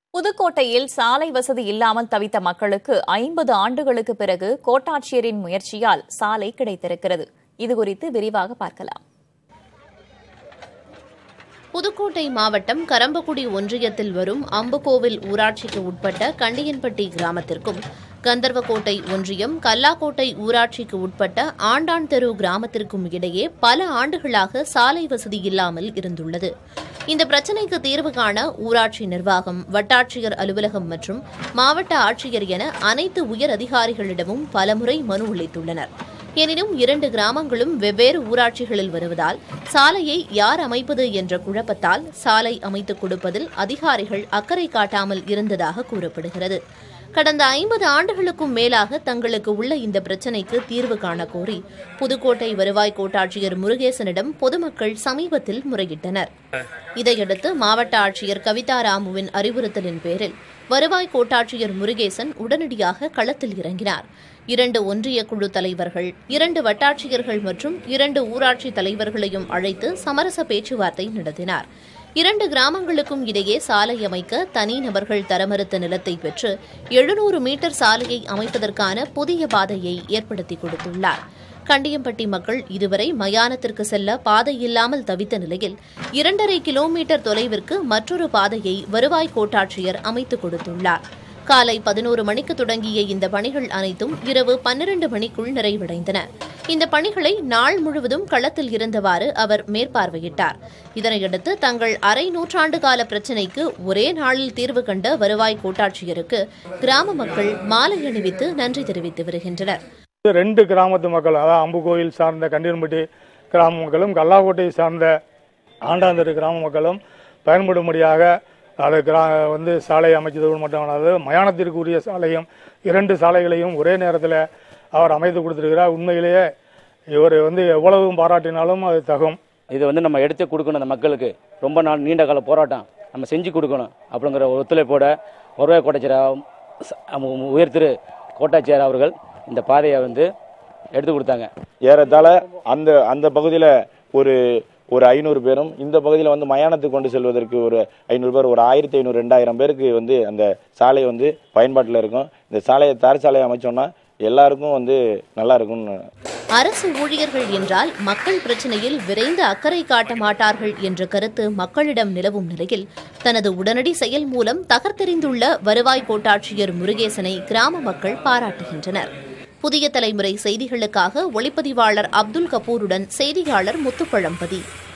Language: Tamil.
புதுக்கோட்டையில் சாலை வசதி இல்லாமல் தவித்த மக்களுக்கு ஐம்பது ஆண்டுகளுக்கு பிறகு கோட்டாட்சியரின் முயற்சியால் சாலை கிடைத்திருக்கிறது இதுகுறித்து விரிவாக பார்க்கலாம் புதுக்கோட்டை மாவட்டம் கரம்பக்குடி ஒன்றியத்தில் வரும் அம்புகோவில் ஊராட்சிக்கு உட்பட்ட கண்டியன்பட்டி கிராமத்திற்கும் கந்தர்வக்கோட்டை ஒன்றியம் கல்லாக்கோட்டை ஊராட்சிக்கு உட்பட்ட ஆண்டான் தெரு கிராமத்திற்கும் இடையே பல ஆண்டுகளாக சாலை வசதி இல்லாமல் இருந்துள்ளது இந்த பிரச்சினைக்கு தீர்வு காண ஊராட்சி நிர்வாகம் வட்டாட்சியர் அலுவலகம் மற்றும் மாவட்ட ஆட்சியர் என அனைத்து உயர் அதிகாரிகளிடமும் பலமுறை மனு அளித்துள்ளனர் எனினும் இரண்டு கிராமங்களும் வெவ்வேறு ஊராட்சிகளில் வருவதால் சாலையை யார் அமைப்பது என்ற குழப்பத்தால் சாலை அமைத்துக் கொடுப்பதில் அதிகாரிகள் அக்கறை காட்டாமல் இருந்ததாக கூறப்படுகிறது கடந்த ஐம்பது ஆண்டுகளுக்கும் மேலாக தங்களுக்கு உள்ள இந்த பிரச்சினைக்கு தீர்வு காண கோரி புதுக்கோட்டை வருவாய் கோட்டாட்சியர் முருகேசனிடம் பொதுமக்கள் சமீபத்தில் முறையிட்டனர் இதையடுத்து மாவட்ட ஆட்சியர் கவிதா ராமுவின் அறிவுறுத்தலின் பேரில் வருவாய் கோட்டாட்சியர் முருகேசன் உடனடியாக களத்தில் இறங்கினார் இரண்டு ஒன்றிய குழு தலைவர்கள் இரண்டு வட்டாட்சியர்கள் மற்றும் இரண்டு ஊராட்சி தலைவர்களையும் அழைத்து சமரச பேச்சுவார்த்தை நடத்தினார் இரண்டு கிராமங்களுக்கும் இடையே சாலை அமைக்க தனி நபர்கள் தரமறுத்த நிலத்தை பெற்று எழுநூறு மீட்டர் சாலையை அமைப்பதற்கான புதிய பாதையை ஏற்படுத்தி கொடுத்துள்ளார் கண்டியம்பட்டி மக்கள் இதுவரை மயானத்திற்கு செல்ல பாதை இல்லாமல் தவித்த நிலையில் இரண்டரை கிலோமீட்டர் தொலைவிற்கு மற்றொரு பாதையை வருவாய் கோட்டாட்சியர் அமைத்துக் கொடுத்துள்ளார் காலை பதினோரு மணிக்கு தொடங்கிய இந்த பணிகள் அனைத்தும் இரவு பன்னிரண்டு மணிக்குள் நிறைவடைந்தன இந்த பணிகளை நாள் முழுவதும் களத்தில் இருந்தவாறு அவர் மேற்பார்வையிட்டார் இதனையடுத்து தங்கள் அரை நூற்றாண்டு கால பிரச்சினைக்கு ஒரே நாளில் தீர்வு கண்ட வருவாய் கோட்டாட்சியருக்கு கிராம மக்கள் மாலை அணிவித்து நன்றி தெரிவித்து வருகின்றனர் ரெண்டு கிராமத்து மக்கள் அதாவது அம்புகோயில் சார்ந்த கண்டியன்பட்டி கிராம மக்களும் கல்லாக்கோட்டை சார்ந்த ஆண்டாந்தரு கிராம மக்களும் பயன்படும்படியாக அது கிரா வந்து சாலை அமைச்சதோடு மட்டுமல்லாது மயானத்திற்கு உரிய சாலையும் இரண்டு சாலைகளையும் ஒரே நேரத்தில் அவர் அமைத்து கொடுத்திருக்கிறார் உண்மையிலேயே இவர் வந்து எவ்வளவு பாராட்டினாலும் அது தகும் இதை வந்து நம்ம எடுத்து கொடுக்கணும் அந்த மக்களுக்கு ரொம்ப நாள் நீண்ட கால போராட்டம் நம்ம செஞ்சு கொடுக்கணும் அப்படிங்கிற ஒரு ஒத்துழைப்போட வருவாய் கோட்டாட்சியர் உயர் திரு கோட்டாட்சியர் அவர்கள் இந்த பாதையை வந்து எடுத்து கொடுத்தாங்க ஏறத்தாழ அந்த அந்த பகுதியில் ஒரு ஒரு ஐநூறு பேரும் இந்த பகுதியில் வந்து மயானத்துக்கு கொண்டு செல்வதற்கு ஒரு ஐநூறு பேர் ஒரு ஆயிரத்தி ஐநூறு ரெண்டாயிரம் பேருக்கு வந்து அந்த சாலை வந்து பயன்பாட்டில் இருக்கும் இந்த சாலையை தார் சாலையை அமைச்சோம்னா எல்லாருக்கும் வந்து நல்லா இருக்கும்னு அரசு ஊழியர்கள் என்றால் மக்கள் பிரச்சினையில் விரைந்து அக்கறை காட்ட மாட்டார்கள் என்ற கருத்து மக்களிடம் நிலவும் நிலையில் தனது உடனடி செயல் மூலம் தகர்த்தெறிந்துள்ள வருவாய் கோட்டாட்சியர் முருகேசனை கிராம மக்கள் பாராட்டுகின்றனர் புதிய தலைமுறை செய்திகளுக்காக ஒளிப்பதிவாளர் அப்துல் கபூருடன் செய்தியாளர் முத்துப்பழம்பதி